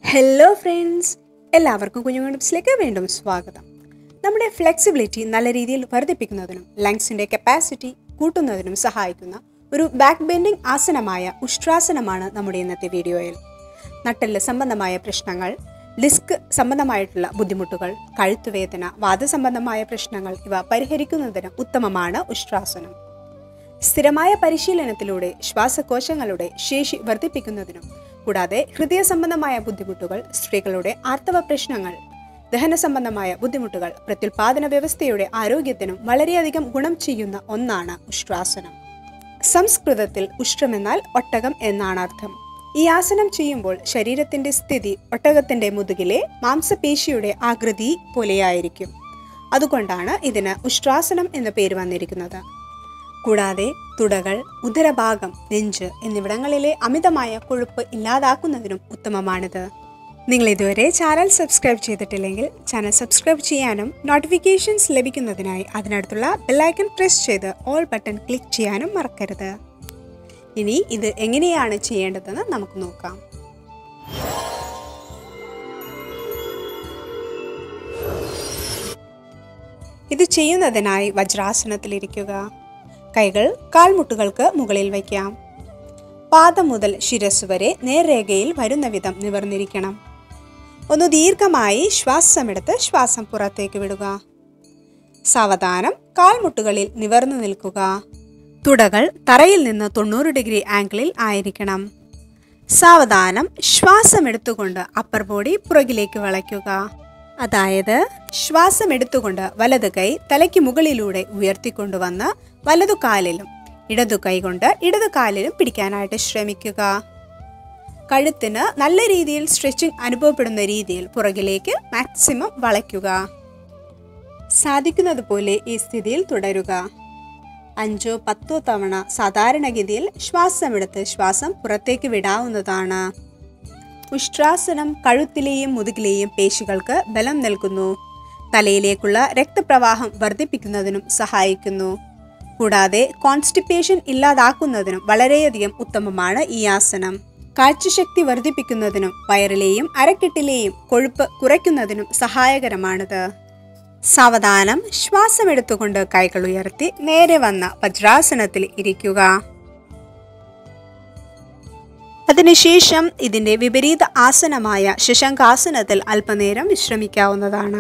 hello friends എല്ലാവർക്കും കുഞ്ഞുങ്ങൾ ടിപ്സിലേക്ക് വീണ്ടും സ്വാഗതം നമ്മുടെ ഫ്ലെക്സിബിലിറ്റി നല്ല രീതിയിൽ വർദ്ധിപ്പിക്കുന്നതിനും ലങ്സിൻ്റെ കപ്പാസിറ്റി കൂട്ടുന്നതിനും സഹായിക്കുന്ന ഒരു ബാക്ക് ബെൻഡിംഗ് ആസനമായ ഉഷ്ട്രാസനമാണ് നമ്മുടെ ഇന്നത്തെ വീഡിയോയിൽ നട്ടെല്ല് സംബന്ധമായ പ്രശ്നങ്ങൾ ഡിസ്ക് സംബന്ധമായിട്ടുള്ള ബുദ്ധിമുട്ടുകൾ കഴുത്തുവേദന വാദസംബന്ധമായ പ്രശ്നങ്ങൾ ഇവ പരിഹരിക്കുന്നതിന് ഉത്തമമാണ് ഉഷ്ട്രാസനം സ്ഥിരമായ പരിശീലനത്തിലൂടെ ശ്വാസകോശങ്ങളുടെ ശേഷി വർദ്ധിപ്പിക്കുന്നതിനും കൂടാതെ ഹൃദയ സംബന്ധമായ ബുദ്ധിമുട്ടുകൾ സ്ത്രീകളുടെ ആർത്തവ പ്രശ്നങ്ങൾ ദഹന സംബന്ധമായ ബുദ്ധിമുട്ടുകൾ പ്രത്യുൽപാദന വ്യവസ്ഥയുടെ ആരോഗ്യത്തിനും വളരെയധികം ഗുണം ചെയ്യുന്ന ഒന്നാണ് ഉഷ്ട്രാസനം സംസ്കൃതത്തിൽ ഉഷ്ട്രമെന്നാൽ ഒട്ടകം എന്നാണ് അർത്ഥം ഈ ആസനം ചെയ്യുമ്പോൾ ശരീരത്തിന്റെ സ്ഥിതി ഒട്ടകത്തിന്റെ മുതുകിലെ മാംസപേശിയുടെ ആകൃതി പോലെയായിരിക്കും അതുകൊണ്ടാണ് ഇതിന് ഉഷ്ട്രാസനം എന്ന പേര് വന്നിരിക്കുന്നത് കൂടാതെ തുടകൾ ഉദരഭാഗം നെഞ്ച് എന്നിവിടങ്ങളിലെ അമിതമായ കൊഴുപ്പ് ഇല്ലാതാക്കുന്നതിനും ഉത്തമമാണിത് നിങ്ങൾ ഇതുവരെ ചാനൽ സബ്സ്ക്രൈബ് ചെയ്തിട്ടില്ലെങ്കിൽ ചാനൽ സബ്സ്ക്രൈബ് ചെയ്യാനും നോട്ടിഫിക്കേഷൻസ് ലഭിക്കുന്നതിനായി അതിനടുത്തുള്ള ബെല്ലൈക്കൺ പ്രസ് ചെയ്ത് ഓൾ ബട്ടൺ ക്ലിക്ക് ചെയ്യാനും മറക്കരുത് ഇനി ഇത് എങ്ങനെയാണ് ചെയ്യേണ്ടതെന്ന് നമുക്ക് നോക്കാം ഇത് ചെയ്യുന്നതിനായി വജ്രാസനത്തിലിരിക്കുക കൈകൾ കാൽമുട്ടുകൾക്ക് മുകളിൽ വയ്ക്കാം പാദം മുതൽ ശിരസ് വരെ നേർരേഖയിൽ വരുന്ന വിധം നിവർന്നിരിക്കണം ഒന്ന് ദീർഘമായി ശ്വാസമെടുത്ത് ശ്വാസം പുറത്തേക്ക് വിടുക സാവധാനം കാൽമുട്ടുകളിൽ നിവർന്നു നിൽക്കുക തുടകൾ തറയിൽ നിന്ന് തൊണ്ണൂറ് ഡിഗ്രി ആംഗിളിൽ ആയിരിക്കണം സാവധാനം ശ്വാസമെടുത്തുകൊണ്ട് അപ്പർ ബോഡി പുറകിലേക്ക് വളയ്ക്കുക അതായത് ശ്വാസം എടുത്തുകൊണ്ട് വലത് കൈ തലയ്ക്ക് മുകളിലൂടെ ഉയർത്തിക്കൊണ്ടുവന്ന് വലതു കാലിലും ഇടതു കൈ കൊണ്ട് ഇടതു കാലിലും പിടിക്കാനായിട്ട് ശ്രമിക്കുക കഴുത്തിന് നല്ല രീതിയിൽ സ്ട്രെച്ചിങ് അനുഭവപ്പെടുന്ന രീതിയിൽ പുറകിലേക്ക് മാക്സിമം വളയ്ക്കുക സാധിക്കുന്നത് പോലെ ഈ സ്ഥിതിയിൽ തുടരുക അഞ്ചോ പത്തോ തവണ സാധാരണഗതിയിൽ ശ്വാസമെടുത്ത് ശ്വാസം പുറത്തേക്ക് വിടാവുന്നതാണ് ഉഷ്ട്രാസനം കഴുത്തിലെയും മുതുകിലെയും പേശികൾക്ക് ബലം നൽകുന്നു തലയിലേക്കുള്ള രക്തപ്രവാഹം വർദ്ധിപ്പിക്കുന്നതിനും സഹായിക്കുന്നു കൂടാതെ കോൺസ്റ്റിപ്പേഷൻ ഇല്ലാതാക്കുന്നതിനും വളരെയധികം ഉത്തമമാണ് ഈ ആസനം കാഴ്ചശക്തി വർദ്ധിപ്പിക്കുന്നതിനും വയറിലെയും അരക്കെട്ടിലെയും കൊഴുപ്പ് കുറയ്ക്കുന്നതിനും സഹായകരമാണിത് സാവധാനം ശ്വാസമെടുത്തുകൊണ്ട് കൈകൾ ഉയർത്തി നേരെ വന്ന വജ്രാസനത്തിൽ ഇരിക്കുക അതിനുശേഷം ഇതിന്റെ വിപരീത ആസനമായ ശശങ്കാസനത്തിൽ അല്പനേരം വിശ്രമിക്കാവുന്നതാണ്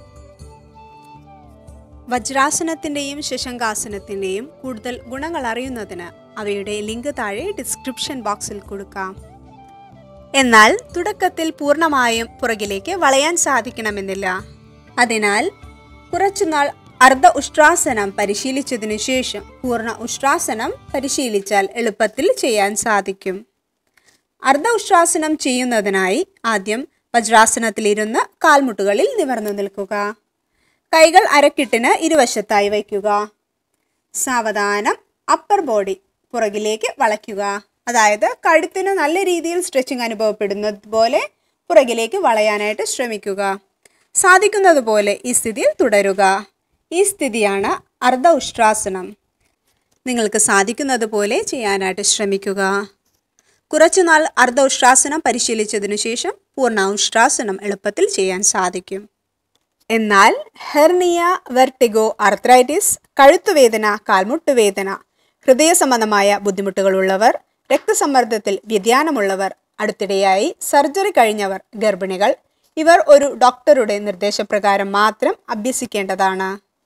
വജ്രാസനത്തിന്റെയും ശശങ്കാസനത്തിന്റെയും കൂടുതൽ ഗുണങ്ങൾ അറിയുന്നതിന് അവയുടെ ലിങ്ക് താഴെ ഡിസ്ക്രിപ്ഷൻ ബോക്സിൽ കൊടുക്കാം എന്നാൽ തുടക്കത്തിൽ പൂർണ്ണമായും പുറകിലേക്ക് വളയാൻ സാധിക്കണമെന്നില്ല അതിനാൽ കുറച്ചുനാൾ അർദ്ധ ഉഷ്ട്രാസനം പരിശീലിച്ചതിനു ശേഷം പൂർണ്ണ ഉഷ്ട്രാസനം പരിശീലിച്ചാൽ എളുപ്പത്തിൽ ചെയ്യാൻ സാധിക്കും അർദ്ധ ഉഷ്ട്രാസനം ചെയ്യുന്നതിനായി ആദ്യം വജ്രാസനത്തിലിരുന്ന് കാൽമുട്ടുകളിൽ നിവർന്നു നിൽക്കുക കൈകൾ അരക്കിട്ടിന് ഇരുവശത്തായി വയ്ക്കുക സാവധാനം അപ്പർ ബോഡി പുറകിലേക്ക് വളയ്ക്കുക അതായത് കഴുത്തിന് നല്ല രീതിയിൽ സ്ട്രെച്ചിങ് അനുഭവപ്പെടുന്നത് പോലെ പുറകിലേക്ക് വളയാനായിട്ട് ശ്രമിക്കുക സാധിക്കുന്നത് പോലെ ഈ സ്ഥിതിയിൽ തുടരുക ഈ സ്ഥിതിയാണ് അർദ്ധ ഉഷ്ട്രാസനം നിങ്ങൾക്ക് സാധിക്കുന്നത് പോലെ ചെയ്യാനായിട്ട് ശ്രമിക്കുക കുറച്ചുനാൾ അർദ്ധ ഉഷ്ട്രാസനം പരിശീലിച്ചതിനു ശേഷം പൂർണ്ണ ഉഷ്ട്രാസനം എളുപ്പത്തിൽ ചെയ്യാൻ സാധിക്കും എന്നാൽ ഹെർണിയ വെർട്ടിഗോ ആർത്രൈറ്റിസ് കഴുത്തുവേദന കാൽമുട്ടുവേദന ഹൃദയ സംബന്ധമായ ബുദ്ധിമുട്ടുകളുള്ളവർ രക്തസമ്മർദ്ദത്തിൽ വ്യതിയാനമുള്ളവർ അടുത്തിടെയായി സർജറി കഴിഞ്ഞവർ ഗർഭിണികൾ ഇവർ ഒരു ഡോക്ടറുടെ നിർദ്ദേശപ്രകാരം മാത്രം അഭ്യസിക്കേണ്ടതാണ്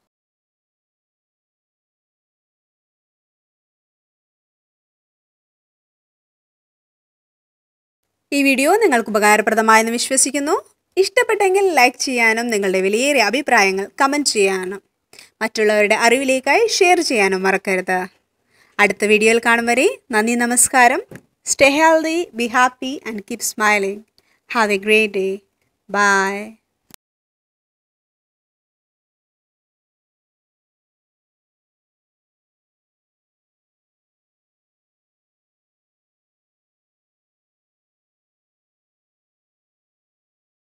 ഈ വീഡിയോ നിങ്ങൾക്ക് ഉപകാരപ്രദമായെന്ന് വിശ്വസിക്കുന്നു ഇഷ്ടപ്പെട്ടെങ്കിൽ ലൈക്ക് ചെയ്യാനും നിങ്ങളുടെ വിലയേറിയ അഭിപ്രായങ്ങൾ കമൻറ്റ് ചെയ്യാനും മറ്റുള്ളവരുടെ അറിവിലേക്കായി ഷെയർ ചെയ്യാനും മറക്കരുത് അടുത്ത വീഡിയോയിൽ കാണും വരെ നന്ദി നമസ്കാരം stay healthy be happy and keep smiling have a great day by